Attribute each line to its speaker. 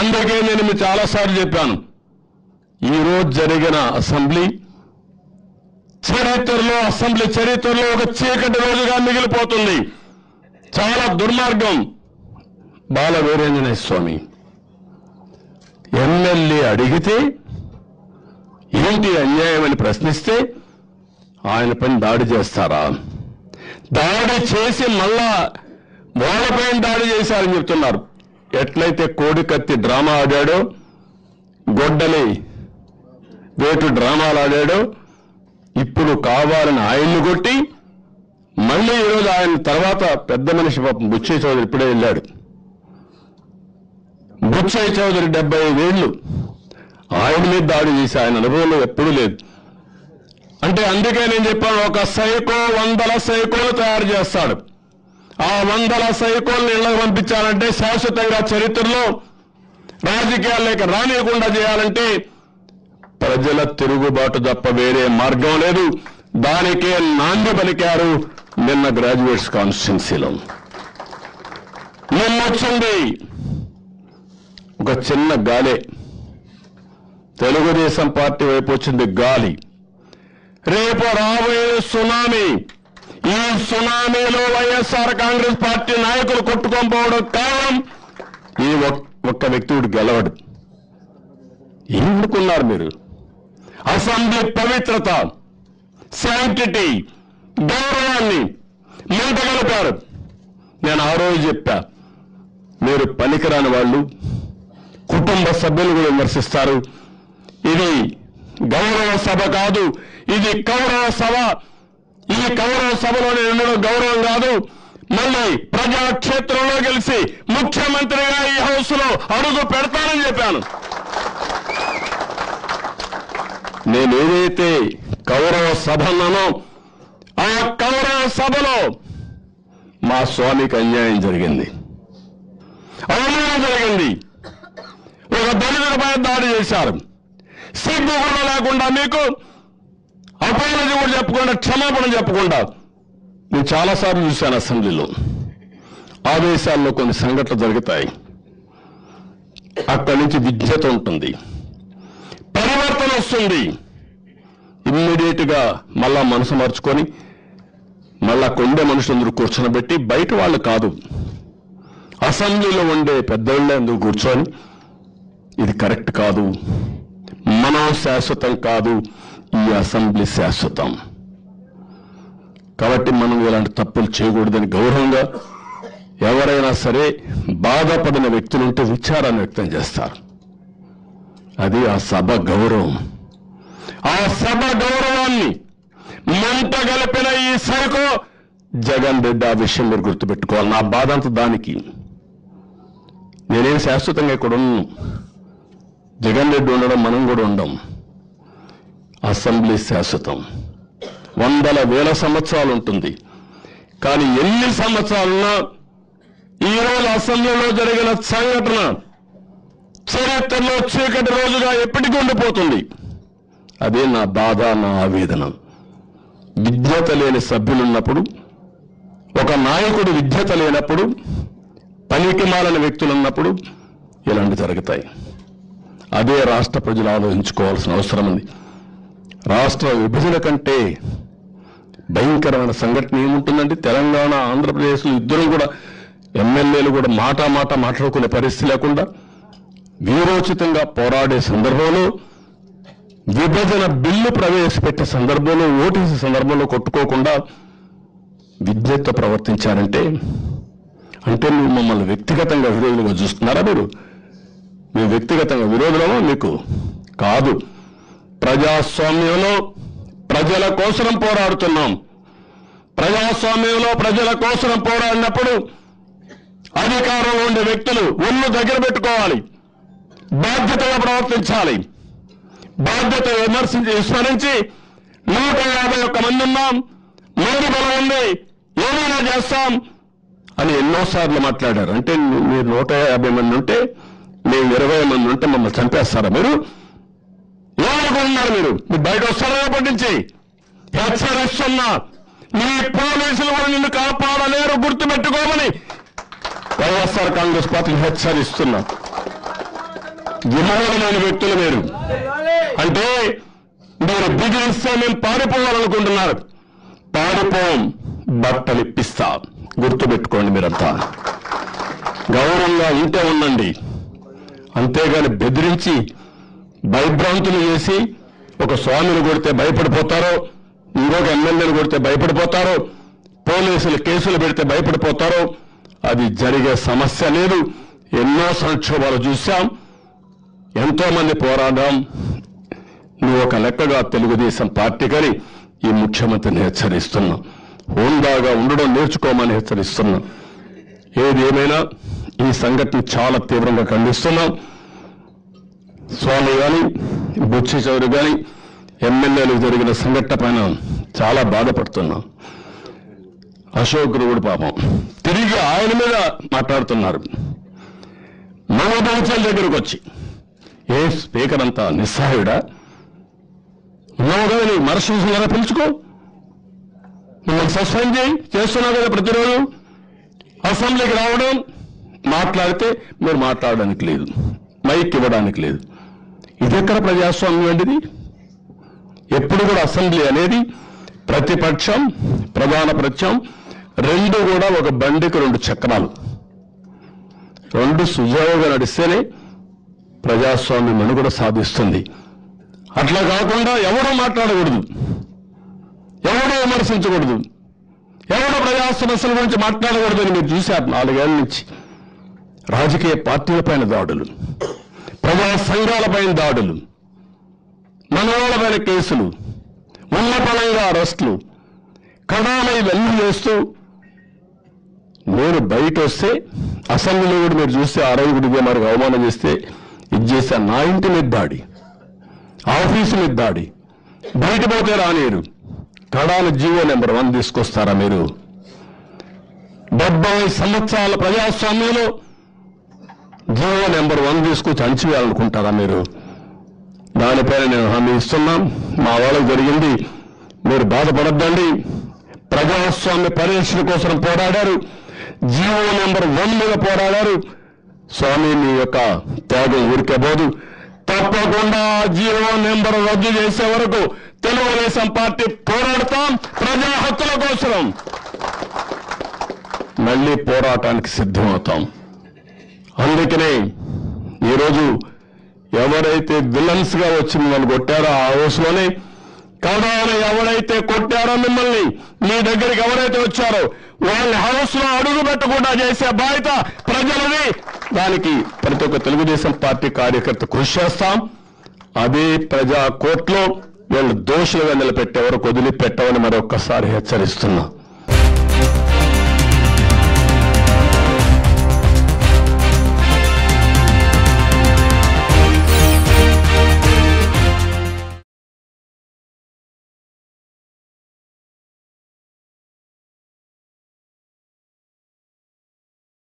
Speaker 1: అందుకే నేను మీకు చాలాసార్లు చెప్పాను ఈరోజు జరిగిన అసెంబ్లీ చరిత్రలో అసెంబ్లీ చరిత్రలో ఒక చీకటి రోజుగా మిగిలిపోతుంది చాలా దుర్మార్గం బాల వీరేంజనేయ స్వామి ఎమ్మెల్యే అడిగితే ఏంటి అన్యాయం అని ప్రశ్నిస్తే ఆయన పైన దాడి చేస్తారా దాడి చేసి మళ్ళా వాళ్ళపైన దాడి చేశారని చెప్తున్నారు ఎట్లయితే కోడికత్తి డ్రామా ఆడాడో గొడ్డలి వేటు డ్రామాలు ఆడాడో ఇప్పుడు కావాలని ఆయన్ని కొట్టి మళ్ళీ ఈరోజు ఆయన తర్వాత పెద్ద మనిషి పాపం బుచ్చయ్య చౌదరి ఇప్పుడే వెళ్ళాడు బుచ్చయ్య చౌదరి డెబ్బై ఐదేళ్లు ఆయన మీద దాడి చేసి ఆయన అనుభవంలో ఎప్పుడూ లేదు అంటే అందుకే నేను చెప్పాను ఒక సైకో వందల సైకోలు తయారు చేస్తాడు ఆ వందల సైకోల్ని ఇళ్లకు పంపించాలంటే శాశ్వతంగా చరిత్రలో రాజకీయాల్లోకి రానియకుండా చేయాలంటే ప్రజల తిరుగుబాటు తప్ప వేరే మార్గం లేదు దానికే నాంది పలికారు నిన్న గ్రాడ్యుయేట్స్ కాన్స్టిట్యున్సీలో నిన్నొచ్చింది ఒక చిన్న గాలే తెలుగుదేశం పార్టీ వైపు వచ్చింది గాలి రేపు రాబోయే సునామీ ఈ సునామీలో వైఎస్ఆర్ కాంగ్రెస్ పార్టీ నాయకులు కొట్టుకోకపోవడం కారణం ఈ ఒక్- ఒక్క వ్యక్తుడు గెలవడు ఏమనుకున్నారు మీరు అసెంబ్లీ పవిత్రత శాంటిటీ గౌరవాన్ని మంటగలిపారు నేను ఆ రోజు చెప్పా మీరు పనికిరాని వాళ్ళు కుటుంబ సభ్యులు కూడా విమర్శిస్తారు ఇది గౌరవ సభ కాదు ఇది కౌరవ సభ ఈ కౌరవ సభలో నేను ఉండడం గౌరవం కాదు మళ్ళీ ప్రజాక్షేత్రంలో గెలిచి ముఖ్యమంత్రిగా ఈ హౌస్ లో అడుగు పెడతానని చెప్పాను నేను ఏదైతే కౌరవ సభ అన్నానో ఆ కౌరవ సభలో మా స్వామికి అన్యాయం జరిగింది అవమానం జరిగింది ఒక దళితులపై దాడి చేశారు సిగ్గు కూడా లేకుండా మీకు అపాలజీ కూడా చెప్పకుండా క్షమాపణ చెప్పకుండా నేను చాలాసార్లు చూశాను అసెంబ్లీలో ఆదేశాల్లో కొన్ని సంఘటనలు జరుగుతాయి అక్కడి నుంచి విద్యత ఉంటుంది పరివర్తన వస్తుంది ఇమ్మీడియట్ గా మళ్ళా మనసు మార్చుకొని మళ్ళా కొండే మనుషులందరూ కూర్చొనబెట్టి బయట వాళ్ళు కాదు అసెంబ్లీలో ఉండే పెద్దోళ్ళే అందుకు కూర్చొని ఇది కరెక్ట్ కాదు మనం శాశ్వతం కాదు ఈ అసెంబ్లీ శాశ్వతం కాబట్టి మనం ఇలాంటి తప్పులు చేయకూడదని గౌరవంగా ఎవరైనా సరే బాధపడిన వ్యక్తులుంటే విచారాన్ని వ్యక్తం చేస్తారు అది ఆ సభ గౌరవం ఆ సభ గౌరవాన్ని మంట గలిపిన ఈ సరుకు జగన్ రెడ్డి ఆ విషయం మీరు గుర్తుపెట్టుకోవాలి నా బాధ అంతా దానికి నేనేం శాశ్వతంగా ఇక్కడ ఉన్నాను జగన్ రెడ్డి ఉండడం మనం కూడా ఉండం అసెంబ్లీ శాశ్వతం వందల వేల సంవత్సరాలు ఉంటుంది కానీ ఎన్ని సంవత్సరాలున్నా ఈ రోజు అసెంబ్లీలో జరిగిన సంఘటన చరిత్రలో చీకటి రోజుగా ఎప్పటికీ ఉండిపోతుంది అదే నా బాధ నా ఆవేదన విద్యత లేని సభ్యులున్నప్పుడు ఒక నాయకుడు విద్యత లేనప్పుడు పనికి మాలిన వ్యక్తులు ఉన్నప్పుడు ఇలాంటి జరుగుతాయి అదే రాష్ట్ర ప్రజలు ఆలోచించుకోవాల్సిన అవసరం ఉంది రాష్ట్ర విభజన కంటే భయంకరమైన సంఘటన ఏముంటుందంటే తెలంగాణ ఆంధ్రప్రదేశ్లో ఇద్దరు కూడా ఎమ్మెల్యేలు కూడా మాట మాట మాట్లాడుకునే పరిస్థితి లేకుండా వీరోచితంగా పోరాడే సందర్భంలో విభజన బిల్లు ప్రవేశపెట్టే సందర్భంలో ఓటేసే సందర్భంలో కొట్టుకోకుండా విద్యతో ప్రవర్తించారంటే అంటే మీరు మమ్మల్ని వ్యక్తిగతంగా విరోధులుగా చూస్తున్నారా మీరు మేము వ్యక్తిగతంగా విరోధులమా మీకు కాదు ప్రజాస్వామ్యంలో ప్రజల కోసం పోరాడుతున్నాం ప్రజాస్వామ్యంలో ప్రజల కోసం పోరాడినప్పుడు అధికారంలో ఉండే వ్యక్తులు ఒళ్ళు దగ్గర పెట్టుకోవాలి బాధ్యతగా ప్రవర్తించాలి బాధ్యత విమర్శించి విస్మరించి నూట యాభై ఒక్క మంది ఉన్నాం మంది బలం ఉంది ఏమైనా చేస్తాం అని ఎన్నోసార్లు మాట్లాడారు అంటే మీరు నూట యాభై మంది ఉంటే మేము ఇరవై మంది ఉంటే మమ్మల్ని చంపేస్తారా మీరు ఏమనుకుంటున్నారు మీరు మీరు బయట వస్తారా రేపటి నుంచి హెచ్చరిస్తున్నా మీ పోలీసులు కూడా నిన్ను కాపాడలేరు గుర్తుపెట్టుకోమని వైఎస్ఆర్ కాంగ్రెస్ పార్టీని హెచ్చరిస్తున్నా విమోహమైన వ్యక్తులు మీరు అంటే మీరు బిగినిస్తే మేము పారిపోవాలనుకుంటున్నారు పారిపోం బట్టలు ఇప్పిస్తా గుర్తుపెట్టుకోండి మీరంతా గౌరవంగా ఉంటే ఉండండి అంతేగాని బెదిరించి భయభ్రాంతులు చేసి ఒక స్వామిని కొడితే భయపడిపోతారో ఇంకొక ఎమ్మెల్యేని కొడితే భయపడిపోతారో పోలీసులు కేసులు పెడితే భయపడిపోతారో అది జరిగే సమస్య లేదు ఎన్నో సంక్షోభాలు చూశాం ఎంతో మంది పోరాడాం నువ్వు ఒక లెక్కగా తెలుగుదేశం పార్టీకని ఈ ముఖ్యమంత్రిని హెచ్చరిస్తున్నా హోందాగా ఉండడం నేర్చుకోమని హెచ్చరిస్తున్నా ఏది ఏమైనా ఈ సంఘటన చాలా తీవ్రంగా ఖండిస్తున్నాం స్వామి గాని బుచ్చి చౌరి గాని ఎమ్మెల్యేలకు జరిగిన సంఘటన పైన చాలా బాధపడుతున్నాం అశోక్ కూడా పాపం తిరిగి ఆయన మీద మాట్లాడుతున్నారు మనోబంచాల దగ్గరకు వచ్చి ఏ స్పీకర్ అంతా నిస్సహాయుడా ఉన్నావు కదా నీ మరసంగా పిలుచుకో మిమ్మల్ని సస్పెండ్ చేయి చేస్తున్నావు కదా ప్రతిరోజు అసెంబ్లీకి రావడం మాట్లాడితే మీరు మాట్లాడడానికి లేదు మైక్ ఇవ్వడానికి లేదు ఇది ఎక్కడ ప్రజాస్వామ్యం అండిది ఎప్పుడు కూడా అసెంబ్లీ అనేది ప్రతిపక్షం ప్రధాన పక్షం రెండు కూడా ఒక బండికి రెండు చక్రాలు రెండు సుజావుగా నడిస్తేనే ప్రజాస్వామ్యం మనుగడ సాధిస్తుంది అట్లా కాకుండా ఎవడో మాట్లాడకూడదు ఎవడో విమర్శించకూడదు ఎవడో ప్రజా సమస్యల గురించి మాట్లాడకూడదని మీరు చూశారు నాలుగేళ్ల నుంచి రాజకీయ పార్టీలపైన దాడులు ప్రజా సంఘాలపైన దాడులు మనవాళ్ళపైన కేసులు ఉన్నపలంగా అరెస్టులు కడాన ఇవన్నీ చేస్తూ నేను బయట వస్తే అసెంబ్లీలో కూడా మీరు చూస్తే ఆరోగ్యుడిగా మనకు అవమానం చేస్తే ఇది చేస్తే నా ఇంటి మీద దాడి ఆఫీసు మీద దాడి బయట పోతే రానియరు కడాల జీవో నెంబర్ వన్ తీసుకొస్తారా మీరు డెబ్బై సంవత్సరాల ప్రజాస్వామ్యంలో జీవో నెంబర్ వన్ తీసుకొచ్చి అణచివేయాలనుకుంటారా మీరు దానిపైన నేను హామీ ఇస్తున్నాం మా వాళ్ళకి జరిగింది మీరు బాధపడద్దండి ప్రజాస్వామ్య పరిరక్షణ కోసం పోరాడారు జీవో నెంబర్ వన్ మీద పోరాడారు స్వామి మీ యొక్క త్యాగం ఊరికేబోదు తప్పకుండా జీవో నెంబర్ రద్దు చేసే వరకు తెలుగుదేశం పార్టీ పోరాడతాం ప్రజా హక్కుల కోసం మళ్ళీ పోరాటానికి సిద్ధమవుతాం అందుకనే ఈరోజు ఎవరైతే విలన్స్ గా వచ్చి మిమ్మల్ని కొట్టారో ఆ హౌస్ లోనే కడాన ఎవరైతే కొట్టారో మిమ్మల్ని మీ దగ్గరికి ఎవరైతే వచ్చారో వాళ్ళ హౌస్ లో అడుగు పెట్టకుండా చేసే బాధ్యత ప్రజలది దానికి ప్రతి ఒక్క తెలుగుదేశం పార్టీ కార్యకర్త కృషి చేస్తాం అదే ప్రజా కోర్టులో వీళ్ళు దోషులుగా నిలబెట్టే వరకు వదిలిపెట్టవని మరొక్కసారి హెచ్చరిస్తున్నా